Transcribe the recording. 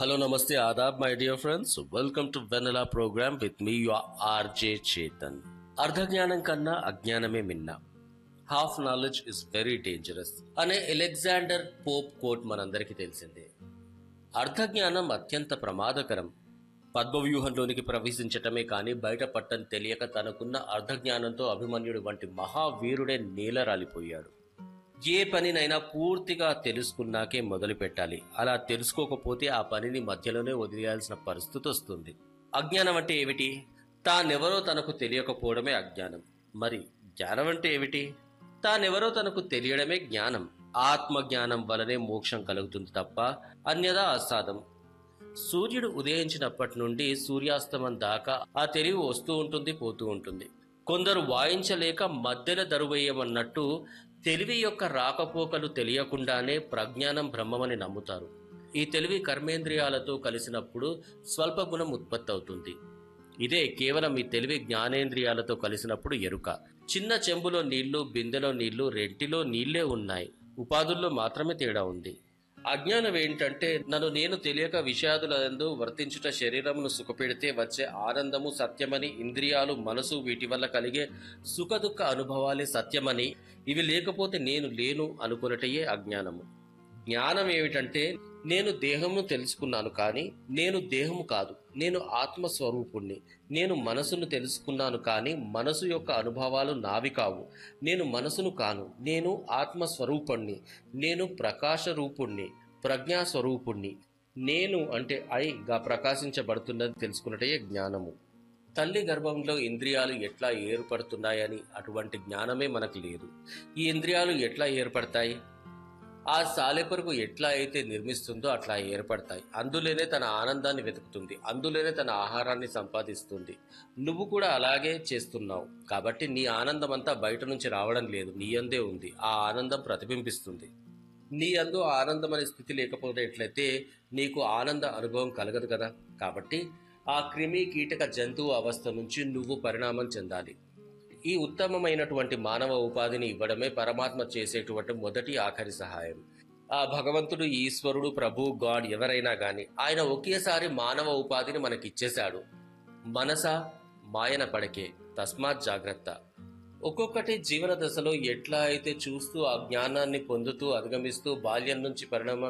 Hello, Namaste, Adab, my dear friends. Welcome to Vanilla program with me, your RJ Chetan. అర్ధజ్ఞానం కన్నా అజ్ఞానమే మిన్న half knowledge is very dangerous అనే Alexander Pope quote మనందరికీ తెలిసిందే అర్ధజ్ఞానం అత్యంత ప్రమాదకరం పద్మవ్యూహంలోనికి ప్రవేశించటమే కానీ బయటపట్టని తెలియక తనకున్న అర్ధజ్ఞానంతో అభిమన్యుడు వంటి మహావీరుడే నీలరాలిపోయాడు ఏ పనినైనా పూర్తిగా తెలుసుకున్నాకే మొదలు పెట్టాలి అలా తెలుసుకోకపోతే ఆ పనిని మధ్యలోనే వదిలేయాల్సిన పరిస్థితి వస్తుంది అజ్ఞానం అంటే ఏమిటి తానెవరో తనకు తెలియకపోవడమే అజ్ఞానం మరి జ్ఞానం అంటే ఏమిటి తానెవరో తనకు తెలియడమే జ్ఞానం ఆత్మ జ్ఞానం వలనే మోక్షం కలుగుతుంది తప్ప అన్యదా అసాధం సూర్యుడు ఉదయించినప్పటి నుండి సూర్యాస్తమం దాకా ఆ తెలివి వస్తూ ఉంటుంది పోతూ ఉంటుంది కొందరు వాయించలేక మధ్యలో దరువేయమన్నట్టు తెలివి యొక్క రాకపోకలు తెలియకుండానే ప్రజ్ఞానం బ్రహ్మమని నమ్ముతారు ఈ తెలివి కర్మేంద్రియాలతో కలిసినప్పుడు స్వల్ప గుణం ఉత్పత్తి అవుతుంది ఇదే కేవలం ఈ తెలివి జ్ఞానేంద్రియాలతో కలిసినప్పుడు ఎరుక చిన్న చెంబులో నీళ్లు బిందెలో నీళ్లు రెంటిలో నీళ్లే ఉన్నాయి ఉపాధుల్లో మాత్రమే తేడా ఉంది అజ్ఞానం ఏంటంటే నన్ను నేను తెలియక విషాదులందు వర్తించుట శరీరమును సుఖపెడితే వచ్చే ఆనందము సత్యమని ఇంద్రియాలు మనసు వీటి వల్ల కలిగే సుఖదుఖ అనుభవాలే సత్యమని ఇవి లేకపోతే నేను లేను అనుకున్నటయే అజ్ఞానము జ్ఞానం ఏమిటంటే నేను దేహమును తెలుసుకున్నాను కానీ నేను దేహము కాదు నేను ఆత్మస్వరూపుణ్ణి నేను మనసును తెలుసుకున్నాను కానీ మనసు యొక్క అనుభవాలు నావి కావు నేను మనసును కాను నేను ఆత్మస్వరూపుణ్ణి నేను ప్రకాశ రూపుణ్ణి ప్రజ్ఞాస్వరూపుణ్ణి నేను అంటే ఐగా ప్రకాశించబడుతున్నది తెలుసుకున్నటే జ్ఞానము తల్లి గర్భంలో ఇంద్రియాలు ఎట్లా ఏర్పడుతున్నాయని అటువంటి జ్ఞానమే మనకు లేదు ఈ ఇంద్రియాలు ఎట్లా ఏర్పడతాయి ఆ సాలెపురుగు ఎట్లా అయితే నిర్మిస్తుందో అట్లా ఏర్పడతాయి అందులోనే తన ఆనందాన్ని వెతుకుతుంది అందులోనే తన ఆహారాన్ని సంపాదిస్తుంది నువ్వు కూడా అలాగే చేస్తున్నావు కాబట్టి నీ ఆనందం అంతా బయట నుంచి రావడం లేదు నీ అందే ఉంది ఆ ఆనందం ప్రతిబింబిస్తుంది నీ అందు ఆనందం అనే స్థితి లేకపోతే ఎట్లయితే నీకు ఆనంద అనుభవం కలగదు కదా కాబట్టి ఆ క్రిమి కీటక జంతువు అవస్థ నుంచి నువ్వు పరిణామం చెందాలి ఈ ఉత్తమమైనటువంటి మానవ ఉపాధిని ఇవ్వడమే పరమాత్మ చేసేటువంటి మొదటి ఆఖరి సహాయం ఆ భగవంతుడు ఈశ్వరుడు ప్రభు గాడ్ ఎవరైనా గాని ఆయన ఒకేసారి మానవ ఉపాధిని మనకిచ్చేశాడు మనస మాయన పడకే తస్మాత్ జాగ్రత్త ఒక్కొక్కటి జీవన దశలో ఎట్లా అయితే చూస్తూ ఆ జ్ఞానాన్ని పొందుతూ అధిగమిస్తూ బాల్యం నుంచి పరిణామం